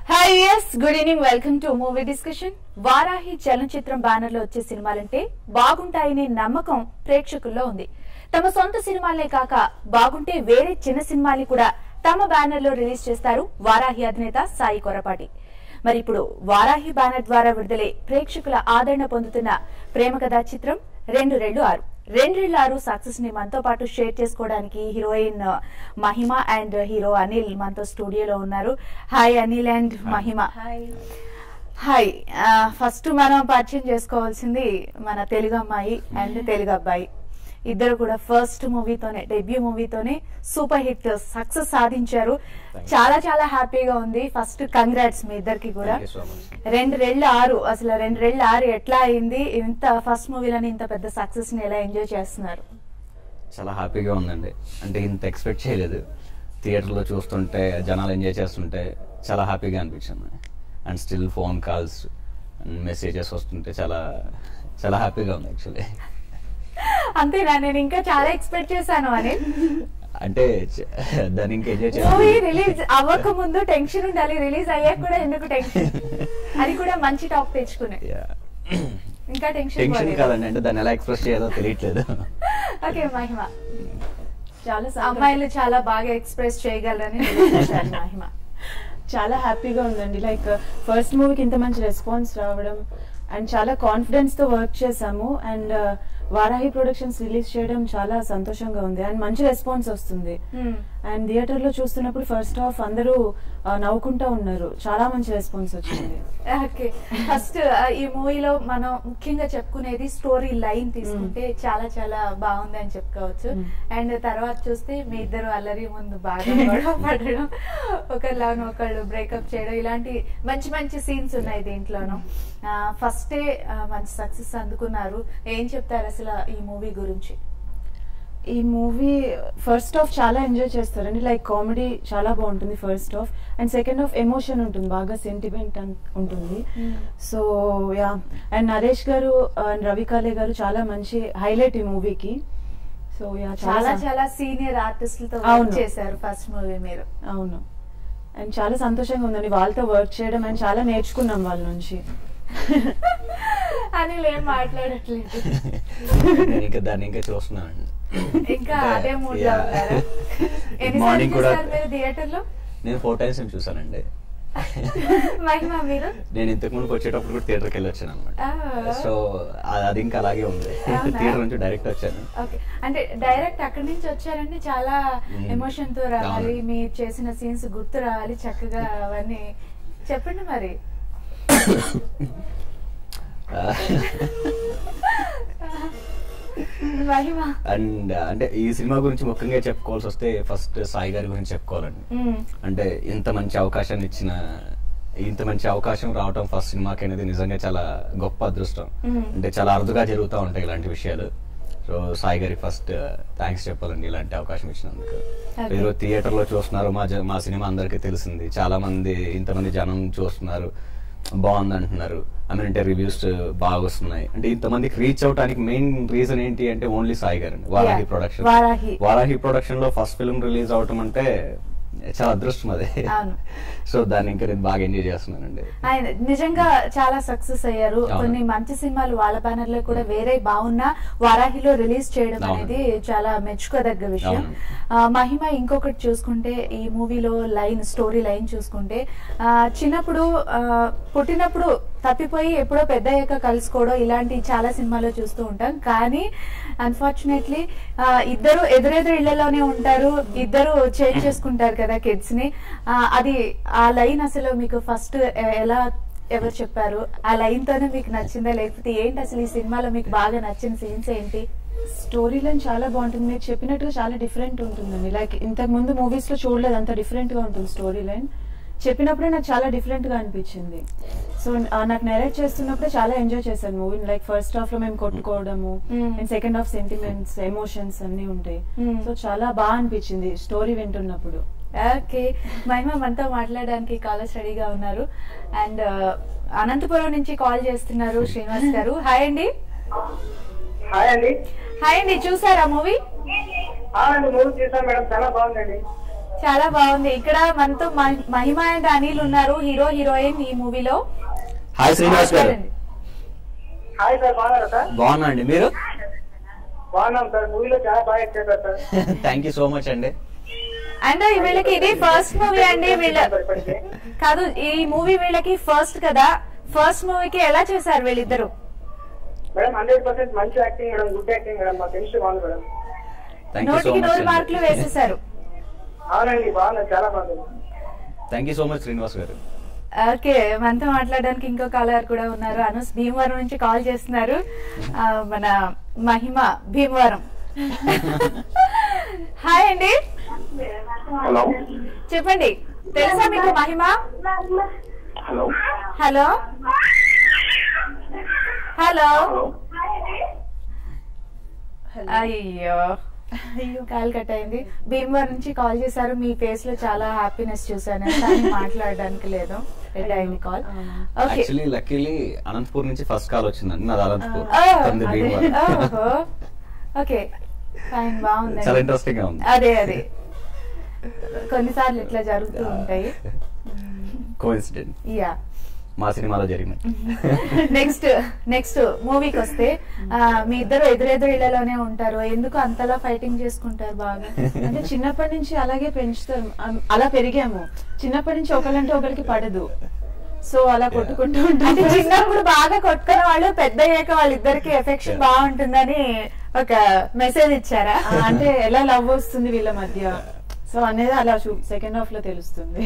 Hi yes good evening welcome to movie discussion Varahi చలనచిత్రం banner లో వచ్చే సినిమాలంటే బాగుంటాయనే నమ్మకం ప్రేక్షకుల్లో ఉంది తమ సొంత సినిమాలే కాక బాగుంటే వేరే చిన్న సినిమాల్ని కూడా తమ బ్యానర్ లో రిలీజ్ చేస్తారు వారాహి అధినేత సాయి కొరపాటి మరి ఇప్పుడు వారాహి బ్యానర్ ద్వారా విడుదలై ప్రేక్షకుల ఆదరణ పొందుతున్న ప్రేమ కథా చిత్రం రెండు రెండు ఆరు రెండు రెండు ఆరు సక్సెస్ ని మనతో పాటు షేర్ చేసుకోవడానికి హీరోయిన్ ఆ, మహిమ అండ్ హీరో అనిల్ మనతో స్టూడియోలో ఉన్నారు hi Anil and Mahima hi first మనం పరిచయం చేసుకోవాల్సింది మన తెలుగు అమ్మాయి అండ్ తెలుగు అబ్బాయి ఇద్దరు కూడా ఫస్ట్ మూవీతోనే డెబ్యూ మూవీతోనే సూపర్ హిట్ సక్సెస్ సాధించారు చాలా చాలా హ్యాపీగా ఉంది ఫస్ట్ కంగ్రాట్స్ మీ ఇద్దరికి కూడా Thank you so much. రెండు రెళ్ళు ఆరు అసలు రెండు రెళ్ళు ఆరు ఎట్లా అయింది ఇంత ఫస్ట్ మూవీలోనే ఇంత పెద్ద సక్సెస్ ని ఎలా ఎంజాయ్ చేస్తున్నారు చాలా హ్యాపీగా ఉందండి అంటే ఇంత ఎక్స్పెక్ట్ చేయలేదు థియేటర్లో చూస్తుంటే జనాలు ఎంజాయ్ చేస్తుంటే చాలా హ్యాపీగా అనిపించింది and still phone calls and messages వస్తుంటే చాలా చాలా హ్యాపీగా ఉంది యాక్చువల్లీ అంతేనా నేను ఇంకా చాలా ఎక్స్పెక్ట్ చేశాను అని అంటే చ- దాన్ని ఇంకా ఎంజాయ్ మూవీ చేయాలి రిలీజ్ అవ్వక ముందు టెన్షన్ ఉండాలి రిలీజ్ అయ్యాక కూడా ఎందుకు టెన్షన్ అది కూడా మంచి టాప్ తెచ్చుకునే ఇంకా టెన్షన్ టెన్షన్ కాదండి అంటే దాన్ని ఎలా ఎక్స్ప్రెస్ చేయాలో తెలియట్లేదు ఓకే మహిమ చాలా సంతోషం. అమ్మాయిలు చాలా బాగా ఎక్స్ప్రెస్ చేయగలరని నిరూపించారు మహిమ చాలా హ్యాపీగా ఉందండి లైక్ ఫస్ట్ మూవీకి ఇంత మంచి రెస్పాన్స్ రావడం అండ్ చాలా కాన్ఫిడెన్స్ తో వర్క్ చేసాము అండ్ వారాహి ప్రొడక్షన్స్ రిలీజ్ చేయడం చాలా సంతోషంగా ఉంది అండ్ మంచి రెస్పాన్స్ వస్తుంది Hmm. అండ్ థియేటర్ లో చూస్తున్నప్పుడు ఫస్ట్ హాఫ్ అందరూ ఆ, నవ్వుకుంటా ఉన్నారు చాలా మంచి రెస్పాన్స్ వచ్చింది ఓకే ఫస్ట్ ఈ మూవీలో మనం ముఖ్యంగా చెప్పుకునేది స్టోరీ లైన్ తీసుకుంటే చాలా చాలా బాగుంది అని చెప్పుకోవచ్చు Mm. అండ్ తర్వాత చూస్తే మీ ఇద్దరు అల్లరి ముందు బాగా గొడవ పడడం ఒకళ్ళను ఒకళ్ళు బ్రేకప్ చేయడం ఇలాంటి మంచి మంచి సీన్స్ ఉన్నాయి దీంట్లోను ఫస్టే మంచి సక్సెస్ అందుకున్నారు ఏం చెప్తారు అసలు ఈ మూవీ గురించి ఈ మూవీ ఫస్ట్ హాఫ్ చాలా ఎంజాయ్ చేస్తారండి లైక్ కామెడీ చాలా బాగుంటుంది first half and second half emotion ఉంటుంది బాగా సెంటిమెంట్ ఉంటుంది సో యా అండ్ నరేష్ గారు అండ్ రవి కాలే గారు చాలా మంచి హైలైట్ ఈ మూవీకి సో యా చాలా చాలా సీనియర్ ఆర్టిస్టులతో వర్క్ అవును. చేశారు ఫస్ట్ మూవీ మీరు అవును అండ్ చాలా సంతోషంగా ఉందండి వాళ్ళతో వర్క్ చేయడం అండ్ చాలా నేర్చుకున్నాం వాళ్ళ నుంచి అని ఏం మాట్లాడట్లేదు నేను ఇంకా దాన్ని ఇంకా చూస్తున్నానండి ఇంకా అదే మూడ్ లో Yeah. ఉన్నారా ఎన్నిసార్లు మార్నింగ్ కూడా చూసారు మీరు థియేటర్ లో నేను ఫోర్ టైమ్స్ ఏం చూసానండి మహిమ మీరు నేను ఇంతకు ముందుకు వచ్చేటప్పుడు కూడా థియేటర్కి వెళ్ళి వచ్చాను అనమాట Ah. సో అది ఇంకా అలాగే ఉంది అవునా? థియేటర్ నుంచి డైరెక్ట్ వచ్చాను ఓకే అంటే డైరెక్ట్ అక్కడి నుంచి వచ్చారంటే చాలా Mm. ఎమోషన్ తో రావాలి అవును. మీరు చేసిన సీన్స్ గుర్తు రావాలి చక్కగా అవన్నీ చెప్పండి మరి మహిమ అండ్ అంటే ఈ సినిమా గురించి ముఖ్యంగా చెప్పుకోవాల్సి వస్తే ఫస్ట్ సాయి గారి గురించి చెప్పుకోవాలండి మ్మ్. అంటే ఇంత మంచి అవకాశాన్ని ఇచ్చిన ఇంత మంచి అవకాశం రావటం ఫస్ట్ సినిమాకి అనేది నిజంగా చాలా గొప్ప అదృష్టం మ్మ్. అంటే చాలా అరుదుగా జరుగుతూ ఉంటాయి ఇలాంటి విషయాలు సో సాయి గారికి ఫస్ట్ థ్యాంక్స్ చెప్పాలండి ఇలాంటి అవకాశం ఇచ్చినందుకు Okay. మీరు థియేటర్ లో చూస్తున్నారు మా జ- మా సినిమా అందరికీ తెలిసింది చాలా మంది ఇంతమంది జనం చూస్తున్నారు బాగుంది అంటున్నారు ఐ మీన్ అంటే రివ్యూస్ బాగా వస్తున్నాయి అంటే ఇంతమందికి రీచ్ అవడానికి మెయిన్ రీజన్ ఏంటి అంటే only Sai garu Varahi Yeah. Production Varahi. Varahi production లో ఫస్ట్ ఫిల్మ్ రిలీజ్ అవటం అంటే చాలా అదృష్టం అదే అవును. సో దాన్ని ఇంకా నేను బాగా ఎంజాయ్ చేస్తున్నానండి ఆయన నిజంగా చాలా సక్సెస్ అయ్యారు అవును. కొన్ని మంచి సినిమాలు వాళ్ళ బ్యానర్ లో కూడా వేరే బాగున్నా వారాహిలో రిలీజ్ చేయడం అవును. అనేది చాలా మెచ్చుకోదగ్గ విషయం అవును. ఆ, మహిమ ఇంకొకటి చూసుకుంటే ఈ మూవీలో లైన్ స్టోరీ లైన్ చూసుకుంటే ఆ, చిన్నప్పుడు ఆ, పుట్టినప్పుడు తప్పిపోయి ఎప్పుడో పెద్ద అయ్యాక కలుసుకోవడం ఇలాంటి చాలా సినిమాలో చూస్తూ ఉంటాం కానీ అన్ఫార్చునేట్లీ ఇద్దరు ఎదురెదురు ఇళ్లలోనే ఉంటారు ఇద్దరు చేంజ్ చేసుకుంటారు కదా కిడ్స్ ని ఆ, అది ఆ లైన్ అసలు మీకు ఫస్ట్ ఎలా ఎవరు చెప్పారు ఆ లైన్ తోనే మీకు నచ్చిందా లేకపోతే ఏంటి అసలు ఈ సినిమాలో మీకు బాగా నచ్చిన సీన్స్ ఏంటి స్టోరీ లైన్ చాలా బాగుంటుంది మీరు చెప్పినట్టుగా చాలా డిఫరెంట్ ఉంటుందండి లైక్ ఇంతకు ముందు మూవీస్ లో చూడలేదు అంత డిఫరెంట్ గా ఉంటుంది స్టోరీ లైన్ చెప్పినప్పుడే నాకు చాలా డిఫరెంట్ గా అనిపించింది సో నాకు నెరేట్ చేస్తున్నప్పుడే చాలా ఎంజాయ్ చేశాను మూవీ లైక్ ఫస్ట్ హాఫ్ లో మేము కొట్టుకోవడము Mm. And second half sentiments emotions అన్ని ఉంటాయి Mm. సో చాలా బాగా అనిపించింది స్టోరీ వింటున్నప్పుడు ఓకే మహిమ మనతో మాట్లాడడానికి కాలర్ రెడీగా ఉన్నారు అండ్ అనంతపురం నుంచి కాల్ చేస్తున్నారు శ్రీనివాస్ గారు హాయ్ అండి హాయ్ అండి హాయ్ అండి చూసారా మూవీ ఆ, అండి మూవీ చూసాను మేడం చాలా బాగుందండి చాలా బాగుంది ఇక్కడ మనతో మ- మహిమ అండ్ అనిల్ ఉన్నారు హీరో హీరోయిన్ ఈ మూవీలో హాయ్ శ్రీనివాస్ గారు హాయ్ సార్ బాగున్నారా సార్ బాగున్నా అండి మీరు బాగున్నాం సార్ మూవీలో చాలా బాగా యాక్ట్ చేశారు sir thank you so much అండి అండ్ వీళ్ళకి ఇది ఫస్ట్ మూవీ అండి వీళ్ళ ఇప్పటికీ. కాదు ఈ మూవీ వీళ్ళకి ఫస్ట్ కదా ఫస్ట్ మూవీకి ఎలా చేశారు వీళ్ళిద్దరు మేడం హండ్రెడ్ పర్సెంట్ మంచి acting madam good acting madam మా కెమిస్ట్రీ బాగుంది మేడం థ్యాంక్ యూ సో నూటికి నూరు మచ్ మార్కులు వేసేసారు అవునండి బాగుంది చాలా బాగుంది thank you so much Srinivas garu okay మనతో మాట్లాడడానికి ఇంకో కాలర్ కూడా ఉన్నారు అనూస్ భీమవరం నుంచి కాల్ చేస్తున్నారు ఆ, మన మహిమ భీమవరం హాయ్ అండి హలో చెప్పండి తెలుసా మీకు మహిమ హలో హలో హలో అయ్యో అయ్యో కాల్ కట్ అయింది భీమవరం నుంచి కాల్ చేశారు మీ ఫేస్ లో చాలా హ్యాపీనెస్ చూసాను కానీ మాట్లాడడానికి లేదు రెడ్ అయింది call okay actually luckily Anantapur నుంచి ఫస్ట్ కాల్ వచ్చిందండి నాది అనంతపూర్ ఆ, తనది అదే. భీమవరం ఓహో ఓకే ఫైన్ బాగుంది చాలా ఇంట్రెస్టింగ్ గా ఉంది అదే అదే కొన్నిసార్లు ఇట్లా జరుగుతూ ఉంటాయి కోఇన్సిడెంట్ యా మా సినిమాలో జరిగినట్టు నెక్స్ట్ నెక్స్ట్ మూవీకి వస్తే ఆ, మీ ఇద్దరు ఎదురెదురు ఇళ్లలోనే ఉంటారు ఎందుకు అంతలా ఫైటింగ్ చేసుకుంటారు బాగా అంటే చిన్నప్పటి నుంచి అలాగే పెంచుతారు అం- అలా పెరిగాము చిన్నప్పటి నుంచి ఒకళ్ళంటే ఒకరికి పడదు సో అలా కొట్టుకుంటూ అంటే ఉంటాం చిన్నప్పుడు బాగా కొట్టుకున్న వాళ్ళు పెద్ద అయ్యాక వాళ్ళిద్దరికి ఎఫెక్షన్ Yeah. బాగుంటుందని ఒక మెసేజ్ ఇచ్చారా ఆ, అంటే ఎలా లవ్ వస్తుంది వీళ్ళ మధ్య సో అనేది అలా సెకండ్ హాఫ్ లో తెలుస్తుంది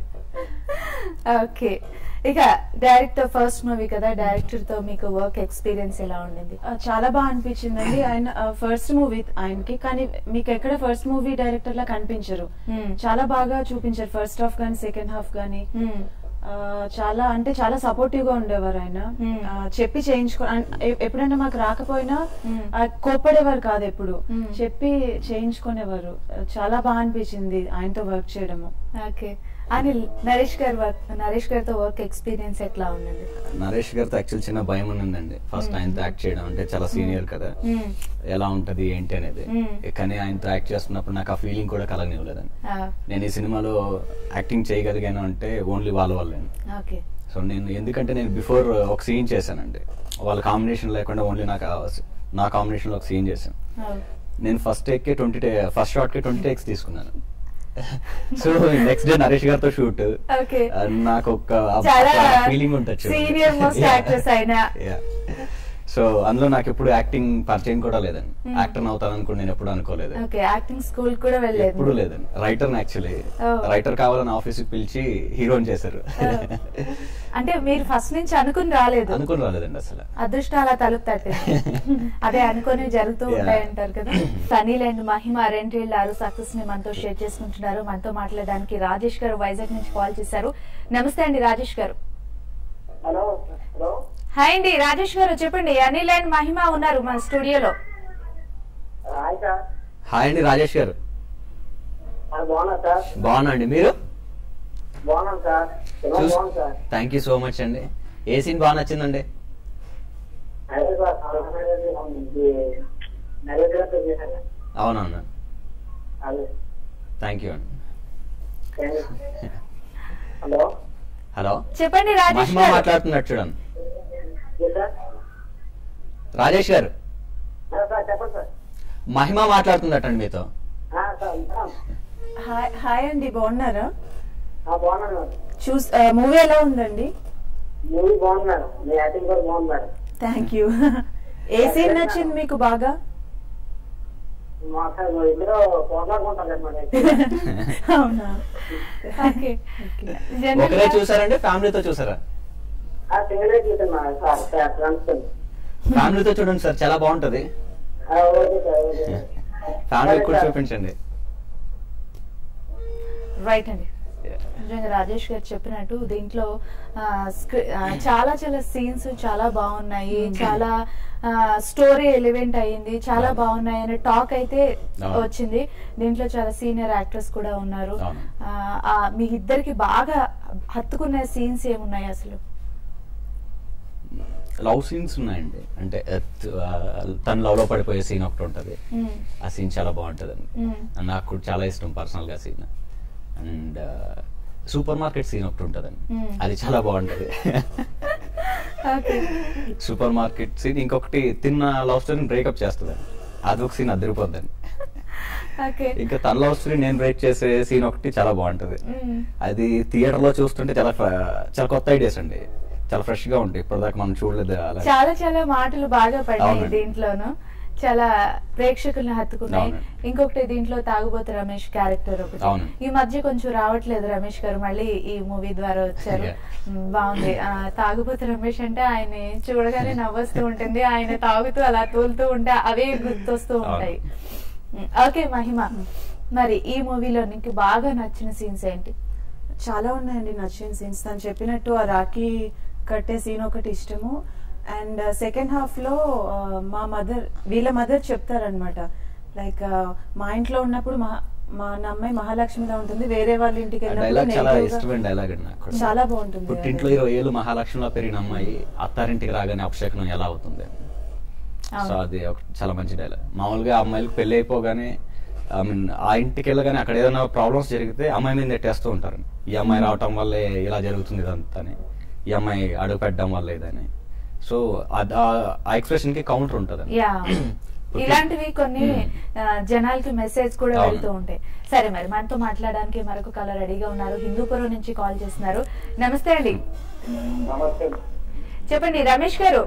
ఓకే ఇక డైరెక్టర్ ఫస్ట్ మూవీ కదా డైరెక్టర్ తో మీకు వర్క్ ఎక్స్పీరియన్స్ ఎలా ఉండింది ఆ, చాలా బాగా అనిపించిందండి ఆయన ఫస్ట్ మూవీ ఆయనకి కానీ మీకు ఎక్కడ ఫస్ట్ మూవీ డైరెక్టర్ లా కనిపించరు Hmm. చాలా బాగా చూపించారు ఫస్ట్ హాఫ్ కానీ సెకండ్ హాఫ్ కానీ Hmm. ఆ, చాలా అంటే చాలా సపోర్టివ్ గా ఉండేవారు ఆయన Hmm. ఆ, చెప్పి చేయించుకో అన్- ఎ- ఎప్పుడైనా మాకు రాకపోయినా Hmm. ఆ, కోప్పడేవారు కాదు ఎప్పుడు Hmm. చెప్పి చేయించుకునేవారు ఆ, చాలా బాగా అనిపించింది ఆయనతో వర్క్ చేయడము ఓకే అనిల్ నరేష్ గారి వర్క్ నరేష్ గారితో వర్క్ ఎక్స్పీరియన్స్ ఎట్లా ఉండింది నరేష్ గారితో యాక్చువల్ చిన్న భయం ఉందండి ఫస్ట్ ఆయనతో యాక్ట్ చేయడం అంటే చాలా సీనియర్ కదా Hmm. ఎలా ఉంటది ఏంటి అనేది Hmm. కానీ ఆయనతో యాక్ట్ చేస్తున్నప్పుడు నాకు ఆ ఫీలింగ్ కూడా కలగనివ్వలేదండి ఆ, నేను ఈ సినిమాలో యాక్టింగ్ చేయగలిగాను అంటే ఓన్లీ వాళ్ళ వల్లే ఓకే సో నేను ఎందుకంటే నేను బిఫోర్ ఒక సీన్ చేశానండి వాళ్ళ కాంబినేషన్ లేకుండా ఓన్లీ నాకు ఆ- నా కాంబినేషన్ లో ఒక సీన్ చేశాను ఆ, నేను ఫస్ట్ టేక్ కి ట్వంటీ ఫస్ట్ షాట్ కి ట్వంటీ టేక్స్ తీసుకున్నాను సో నెక్స్ట్ డే నరేష్ గారితో షూట్ Okay. నాకు ఒక చాలా ఫీలింగ్ ఉంటుంది చూడండి. senior most Yeah. actress అయిన. Yeah. సో అందులో నాకు ఎప్పుడు యాక్టింగ్ పరిచయం కూడా లేదండి Hmm. యాక్టర్ అవుతాను అనుకుని నేను ఎప్పుడు అనుకోలేదు ఓకే యాక్టింగ్ స్కూల్ కూడా వెళ్ళలేదు ఎప్పుడు లేదండి రైటర్ యాక్చువల్లీ Oh. రైటర్ కావాలని ఆఫీస్ కి పిలిచి హీరోని చేశారు అంటే మీరు ఫస్ట్ నుంచి అనుకుని రాలేదు అనుకుని రాలేదండి అసలు అదృష్టం అలా తలుపు తట్టింది అదే అనుకొని జరుగుతూ Yeah. ఉంటాయి అంటారు కదా సనీల్ అండ్ మహిమ రెండేళ్లారు సక్సెస్ ని మనతో షేర్ చేసుకుంటున్నారు మనతో మాట్లాడడానికి రాజేష్ గారు వైజాగ్ నుంచి కాల్ చేశారు నమస్తే అండి రాజేష్ గారు హలో హలో హాయ్ అండి రాజేష్ గారు చెప్పండి అనిల్ అండ్ మహిమ ఉన్నారు మన స్టూడియోలో హాయ్ సార్ హాయ్ అండి రాజేష్ గారు అది బాగున్నా సార్ బాగున్నా అండి మీరు బాగున్నాను సార్ సినిమా చూస్ బాగుంది sir thank you so much అండి ఏ సీన్ బాగా నచ్చిందండి అదే సార్ నరేష్ గారితో చేశాను అవునవును అదే థ్యాంక్ యూ అండి హలో హలో చెప్పండి రాజేష్ మహిమ గారు మాట్లాడుతున్నట్టు చూడండి ఏ సార్ రాజేష్ గారు ఆ, సార్ చెప్పండి సార్ మహిమ మాట్లాడుతున్నట్టండి మీతో ఆ, సార్ ఉంటాం. హాయ్ హాయ్ అండి బాగున్నారా ఆ, బాగున్నాను మేడం చూస్ మూవీ ఎలా ఉందండి మూవీ బాగుంది మేడం మీ యాక్టింగ్ కూడా బాగుంది మేడం థ్యాంక్ యూ ఏ సీన్ నచ్చింది మీకు బాగా మా సార్ ఇద్దరు పోట్లాడుకుంటారు అనమాట అవునా ఓకే ఒకరే చూసారండి ఫ్యామిలీతో చూసారా ఆ సింగిల్ చూసాను మేడం సార్ సార్ ఫ్రెండ్స్ ఫ్యామిలీతో చూడండి సార్ చాలా బాగుంటది ఓకే సార్ ఓకే ఫ్యామిలీకి కూడా చూపించండి రైట్ అండి నిజంగా రాజేష్ గారు చెప్పినట్టు దీంట్లో ఆ, స్క్రి- ఆ, చాలా చాలా సీన్స్ చాలా బాగున్నాయి చాలా స్టోరీ ఎలివెంట్ అయ్యింది చాలా బాగున్నాయి అనే టాక్ అయితే అవును. వచ్చింది దీంట్లో చాలా సీనియర్ యాక్టర్స్ కూడా ఉన్నారు అవును. ఆ, ఆ, మీ ఇద్దరికి బాగా హత్తుకునే సీన్స్ ఏమున్నాయి అసలు లవ్ సీన్స్ ఉన్నాయండి అంటే ఆ, తను లవ్ లో పడిపోయే సీన్ ఒకటి ఉంటది మ్మ్. ఆ సీన్ చాలా బాగుంటది మ్మ్. నాకు కూడా చాలా ఇష్టం పర్సనల్ గా scene and supermarket scene ఒకటి ఉంటుందండి Hmm. అది చాలా బాగుంటది ఓకే సూపర్ మార్కెట్ సీన్ ఇంకొకటి తిన్న లవ్ స్టోరీ బ్రేకప్ చేస్తుందండి అది ఒక సీన్ అదిరిపోద్దండి ఓకే ఇంకా తన లవ్ స్టోరీ నేను బ్రేక్ చేసే సీన్ ఒకటి చాలా బాగుంటది మ్మ్. అది థియేటర్ లో చూస్తుంటే చాలా fr- చాలా కొత్త ఐడియాస్ అండి చాలా ఫ్రెష్ గా ఉంటాయి ఇప్పటిదాకా మనం చూడలేదు అలా చాలా చాలా మాటలు బాగా పడ్డాయి అవునండి. దీంట్లోను చాలా ప్రేక్షకుల్ని హత్తుకున్నాయి అవునండి. ఇంకొకటి దీంట్లో తాగుబోతు రమేష్ క్యారెక్టర్ ఒకటి అవును. ఈ మధ్య కొంచెం రావట్లేదు రమేష్ గారు మళ్ళీ ఈ మూవీ ద్వారా వచ్చారు Yeah. మ్, బాగుంది ఆ, తాగుబోతు రమేష్ అంటే ఆయన చూడగానే నవ్వొస్తూ ఉంటుంది ఆయన తాగుతూ అలా తోలుతూ ఉంటే అవే గుర్తొస్తూ ఉంటాయి మ్, ఓకే మహిమ మరి ఈ మూవీలో నీకు బాగా నచ్చిన సీన్స్ ఏంటి చాలా ఉన్నాయండి నచ్చిన సీన్స్ తను చెప్పినట్టు ఆ రాఖీ కట్టే సీన్ ఒకటి ఇష్టము అండ్ సెకండ్ హాఫ్ లో ఆ, మా మదర్ వీళ్ళ మదర్ చెప్తారనమాట లైక్ మా ఇంట్లో ఉన్నప్పుడు మా మా అమ్మాయి మహాలక్ష్మిలా ఉంటుంది వేరే వాళ్ళ ఇంటికి ఆ వెళ్ళినప్పుడు డైలాగ్ చాలా negative గా- ఇష్టమైన డైలాగ్ అండి నాకు కూడా. చాలా బాగుంటుంది పుట్టింట్లో ఇరవై ఏళ్ళు మహాలక్ష్మిలో పెరిగిన అమ్మాయి అత్తారింటికి రాగానే అపశకనం ఎలా అవుతుంది సో అవును. అది ఒక చాలా మంచి డైలాగ్ మామూలుగా అమ్మాయిలకు పెళ్లి అయిపోగానే ఐ మీన్ ఆ ఇంటికి వెళ్ళగానే అక్కడ ఏదైనా ప్రాబ్లమ్స్ జరిగితే అమ్మాయి మీద నెట్టేస్తూ ఉంటారు ఈ అమ్మాయి రావటం వల్లే ఇలా జరుగుతుంది ఇదంతా అని ఈ అమ్మాయి అడుగు పెట్టడం వల్ల ఇదని సో అది ఆ- ఆ ఎక్స్ప్రెషన్ కి కౌంటర్ ఉంటుంది యా ఇలాంటివి కొన్ని ఆ, జనాలకి మెసేజ్ కూడా అవును. వెళ్తూ ఉంటాయి సరే మరి మనతో మాట్లాడడానికి మరొక కాలర్ రెడీగా ఉన్నారు హిందూపురం నుంచి కాల్ చేస్తున్నారు నమస్తే అండి నమస్తే చెప్పండి రమేష్ గారు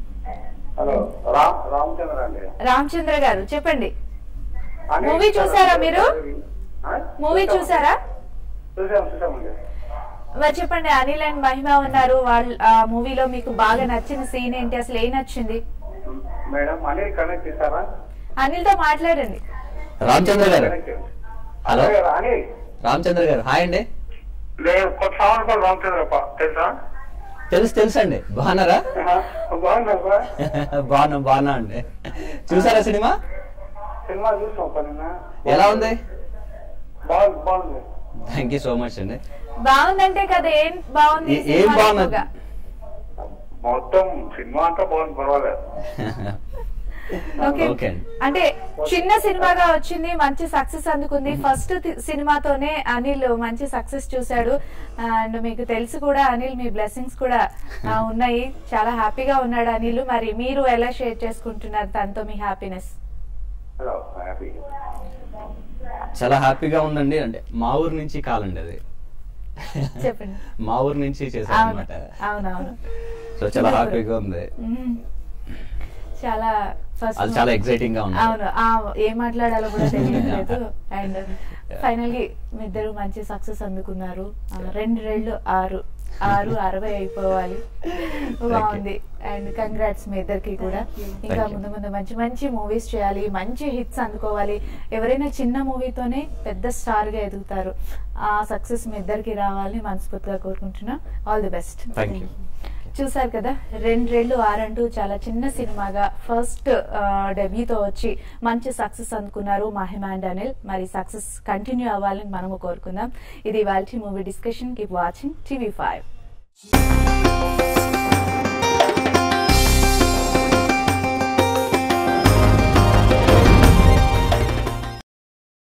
హలో రామ్ రామచంద్ర అండి రామచంద్ర గారు చెప్పండి అనిల్ మూవీ చూసారా మీరు? ఆ? మూవీ చూసారా చూసాం చూసామండి మరి చెప్పండి అనిల్ అండ్ మహిమ ఉన్నారు వాళ్ళ ఆ మూవీలో మీకు బాగా నచ్చిన సీన్ ఏంటి అసలు ఏం నచ్చింది మేడం అనిల్ కనెక్ట్ చేస్తారా అనిల్ తో మాట్లాడండి రామచంద్ర గారు కనెక్ట్ చేయండి. హలో అదే కదా, అనిల్ రామచంద్ర గారు హాయ్ అండి లేదు కొత్త సంవత్సరం రామచంద్రప్ప తెలుసా తెలుసు తెలుసు అండి బాగున్నారా బాగున్నా సార్ బాగున్నా బాగున్నా అండి చూసారా సినిమా సినిమా చూసాం పనినా ఎలా ఉంది బాగుంది బాగుంది థ్యాంక్ యూ సో మచ్ అండి బాగుందంటే కదా ఏం బాగుంది ఏ- ఏం సినిమాలో బాగున్నది ఎక్కువగా? మొత్తం సినిమా అంతా బాగుంది పర్వాలేదు ఓకే ఓకే అండి అంటే చిన్న సినిమాగా వచ్చింది మంచి సక్సెస్ అందుకుంది ఫస్ట్ తి- సినిమాతోనే అనిల్ మంచి సక్సెస్ చూశాడు అండ్ మీకు తెలుసు కూడా అనిల్ మీ బ్లెస్సింగ్స్ కూడా ఆ, ఉన్నాయి చాలా హ్యాపీగా ఉన్నాడు అనిల్ మరి మీరు ఎలా షేర్ చేసుకుంటున్నారు తనతో మీ హ్యాపీనెస్ హలో హ్యాపీ చాలా హ్యాపీగా ఉందండి అంటే మా ఊరు నుంచి కాలండి అది చెప్పండి మా ఊరు నుంచి చేశాను అవును అనమాట అవునవును సో చాలా హ్యాపీగా ఉంది మ్మ్. చాలా ఫస్ట్ అది చాలా ఎక్సైటింగ్ గా ఉంది అవును ఆ ఏం మాట్లాడాలో కూడా తెలియట్లేదు అండ్ ఫైనల్ గా మీ ఇద్దరు మంచి సక్సెస్ అందుకున్నారు ఆ, రెండు రెళ్ళు ఆరు ఆరు అరవై అయిపోవాలి బాగుంది అండ్ కంగ్రాట్స్ మీ ఇద్దరికి కూడా ఇంకా Thank you. ముందు ముందు మంచి మంచి మూవీస్ చేయాలి మంచి హిట్స్ అందుకోవాలి ఎవరైనా చిన్న మూవీతోనే పెద్ద స్టార్ గా ఎదుగుతారు ఆ సక్సెస్ మీ ఇద్దరికి రావాలని మనస్ఫూర్తిగా కోరుకుంటున్నా all the best thank you చూసారు కదా రెండు రెళ్ళు ఆరంటూ చాలా చిన్న సినిమాగా ఫస్ట్ డెబ్యూతో వచ్చి మంచి సక్సెస్ అందుకున్నారు మహిమ అండ్ అనిల్ మరి సక్సెస్ కంటిన్యూ అవ్వాలని మనము కోరుకుందాం ఇది వాళ్ళ movie discussion keep watching TV five